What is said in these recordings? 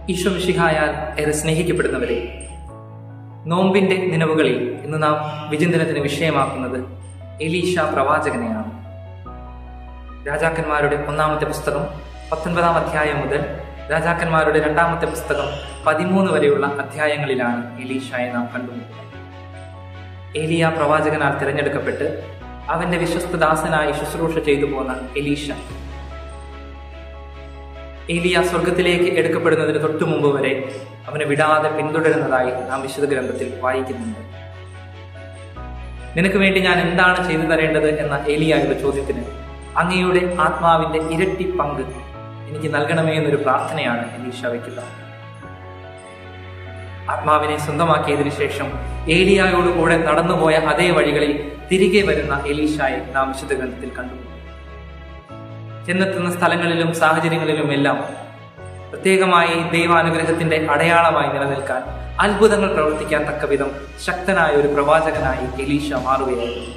ഈശോ മിശിഹായാൽ ഏറെ സ്നേഹിക്കപ്പെടുന്നവരെ നോമ്പിന്റെ നിലവുകളിൽ ഇന്ന് നാം വിചിന്തനത്തിന് വിഷയമാക്കുന്നത് എലീഷ പ്രവാചകനെയാണ് രാജാക്കന്മാരുടെ ഒന്നാമത്തെ പുസ്തകം പത്തൊൻപതാം അധ്യായം മുതൽ രാജാക്കന്മാരുടെ രണ്ടാമത്തെ പുസ്തകം പതിമൂന്ന് വരെയുള്ള അധ്യായങ്ങളിലാണ് എലീഷയെ നാം കണ്ടുമുട്ടുന്നത് ഏലിയ പ്രവാചകനാൽ തിരഞ്ഞെടുക്കപ്പെട്ട് അവന്റെ വിശ്വസ്തദാസനായി ശുശ്രൂഷ ചെയ്തു പോന്ന എലീഷ ഏലിയ സ്വർഗത്തിലേക്ക് എടുക്കപ്പെടുന്നതിന് തൊട്ടു മുമ്പ് വരെ അവനെ വിടാതെ പിന്തുടരുന്നതായി നാം വിശുദ്ധ ഗ്രന്ഥത്തിൽ വായിക്കുന്നുണ്ട് നിനക്ക് വേണ്ടി ഞാൻ എന്താണ് ചെയ്തു തരേണ്ടത് എന്ന ഏലിയായുടെ ചോദ്യത്തിന് അങ്ങയുടെ ആത്മാവിന്റെ ഇരട്ടി പങ്ക് എനിക്ക് നൽകണമേ എന്നൊരു പ്രാർത്ഥനയാണ് എലീഷ വയ്ക്കുക ആത്മാവിനെ സ്വന്തമാക്കിയതിനു ശേഷം ഏലിയായോട് കൂടെ നടന്നുപോയ അതേ വഴികളിൽ തിരികെ വരുന്ന എലീഷായെ നാം വിശുദ്ധ ഗ്രന്ഥത്തിൽ കണ്ടു ചെന്നെത്തുന്ന സ്ഥലങ്ങളിലും സാഹചര്യങ്ങളിലും എല്ലാം പ്രത്യേകമായി ദൈവാനുഗ്രഹത്തിന്റെ അടയാളമായി നിലനിൽക്കാൻ അത്ഭുതങ്ങൾ പ്രവർത്തിക്കാൻ തക്ക വിധം ശക്തനായ ഒരു പ്രവാചകനായി എലീഷ മാറുകയായിരുന്നു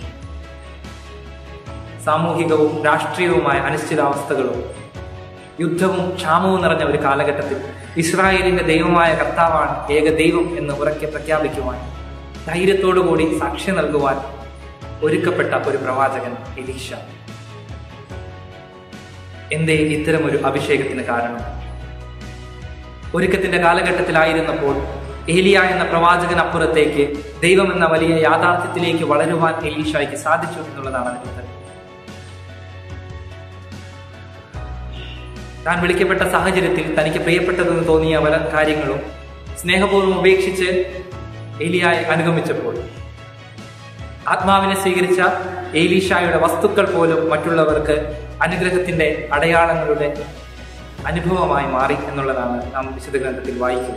സാമൂഹികവും രാഷ്ട്രീയവുമായ അനിശ്ചിതാവസ്ഥകളും യുദ്ധവും ക്ഷാമവും നിറഞ്ഞ ഒരു കാലഘട്ടത്തിൽ ഇസ്രായേലിന്റെ ദൈവമായ കർത്താവാണ് ഏക ദൈവം എന്ന് ഉറക്കെ പ്രഖ്യാപിക്കുവാൻ ധൈര്യത്തോടുകൂടി സാക്ഷ്യം നൽകുവാൻ ഒരുക്കപ്പെട്ട ഒരു പ്രവാചകൻ എലീഷ എന്തേ ഇത്തരമൊരു അഭിഷേകത്തിന് കാരണം ഒരുക്കത്തിന്റെ കാലഘട്ടത്തിലായിരുന്നപ്പോൾ ഏലിയ എന്ന പ്രവാചകനപ്പുറത്തേക്ക് ദൈവം എന്ന വലിയ യാഥാർത്ഥ്യത്തിലേക്ക് വളരുവാൻ എലീഷായ്ക്ക് സാധിച്ചു എന്നുള്ളതാണ് അതിന്റെ ഉത്തരം താൻ വിളിക്കപ്പെട്ട സാഹചര്യത്തിൽ തനിക്ക് പ്രിയപ്പെട്ടതെന്ന് തോന്നിയ പല കാര്യങ്ങളും സ്നേഹപൂർവ്വം ഉപേക്ഷിച്ച് ഏലിയായി അനുഗമിച്ചപ്പോൾ ആത്മാവിനെ സ്വീകരിച്ച ഏലീഷായുടെ വസ്തുക്കൾ പോലും മറ്റുള്ളവർക്ക് അനുഗ്രഹത്തിന്റെ അടയാളങ്ങളുടെ അനുഭവമായി മാറി എന്നുള്ളതാണ് നാം വിശുദ്ധ ഗ്രന്ഥത്തിൽ വായിക്കുക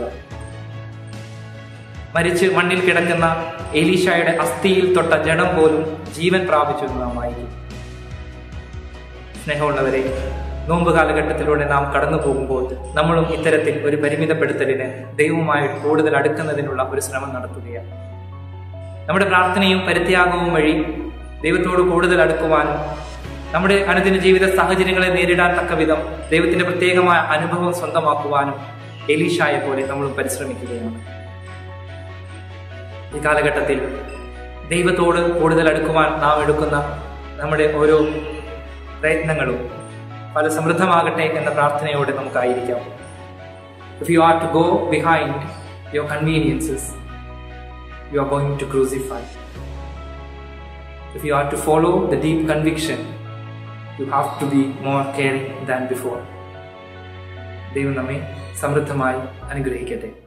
മരിച്ച് മണ്ണിൽ കിടക്കുന്ന ഏലീഷായുടെ അസ്ഥിയിൽ തൊട്ട ജഡം പോലും ജീവൻ പ്രാപിച്ചു എന്ന് നാം വായിക്കും സ്നേഹമുള്ളവരെ നോമ്പ് കാലഘട്ടത്തിലൂടെ നാം കടന്നു പോകുമ്പോൾ നമ്മളും ഇത്തരത്തിൽ ഒരു പരിമിതപ്പെടുത്തലിന് ദൈവവുമായി കൂടുതൽ അടുക്കുന്നതിനുള്ള ഒരു ശ്രമം നടത്തുകയാണ് നമ്മുടെ പ്രാർത്ഥനയും പരിത്യാഗവും വഴി ദൈവത്തോട് കൂടുതൽ അടുക്കുവാനും നമ്മുടെ അനുദിന ജീവിത സാഹചര്യങ്ങളെ നേരിടാൻ തക്ക വിധം ദൈവത്തിന്റെ പ്രത്യേകമായ അനുഭവം സ്വന്തമാക്കുവാനും എലീഷായെ പോലെ നമ്മളും പരിശ്രമിക്കുകയാണ് ഈ കാലഘട്ടത്തിൽ ദൈവത്തോട് കൂടുതൽ അടുക്കുവാൻ നാം എടുക്കുന്ന നമ്മുടെ ഓരോ പ്രയത്നങ്ങളും പല സമൃദ്ധമാകട്ടെ എന്ന പ്രാർത്ഥനയോടെ നമുക്കായിരിക്കാം if you are to go behind your conveniences you are going to crucify. If you are to follow the deep conviction, you have to be more caring than before. ദൈവം നമ്മെ സമൃദ്ധമായി അനുഗ്രഹിക്കട്ടെ